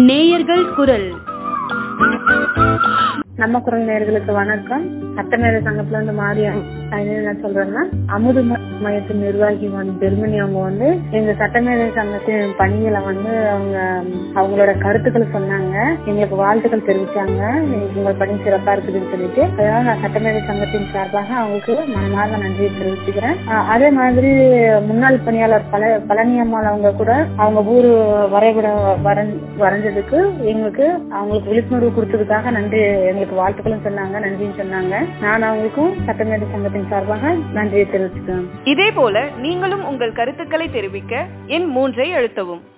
நேயர்கள் குரல் நம்ம குரல் நேர்களுக்கு வணக்கம் சட்டமேத சங்கத்துல இருந்து மாரியம் அது என்ன சொல்றேன்னா அமுது ம- மையத்தின் நிர்வாகி வந்து ஜெர்மனி அவங்க வந்து எங்க சட்டமேத சங்கத்தின் பணிகளை வந்து அவங்க அவங்களோட கருத்துக்கள் சொன்னாங்க எங்களுக்கு வாழ்த்துக்கள் தெரிவிச்சாங்க உங்க பணி சிறப்பா இருக்குதுன்னு சொல்லிட்டு அதனால நான் சட்டமேத சங்கத்தின் சார்பாக அவங்களுக்கு மனமார்ந்த நன்றியை தெரிவிச்சுக்கிறேன் அஹ் அதே மாதிரி முன்னாள் பணியாளர் பல பழனி அம்மாள் அவங்க கூட அவங்க ஊரு வரைபடம் வரைஞ்- வரைஞ்சதுக்கு எங்களுக்கு அவங்களுக்கு விழிப்புணர்வு கொடுத்ததுக்காக நன்றி எங்களுக்கு வாழ்த்துக்களும் சொன்னாங்க நன்றியும் சொன்னாங்க நான் அவங்களுக்கும் சட்டமேத சங்கத்தின் சார்பாக நன்றியை தெரிவிச்சுக்கிறேன் இதே போல நீங்களும் உங்கள் கருத்துக்களை தெரிவிக்க எண் மூன்றை அழுத்தவும்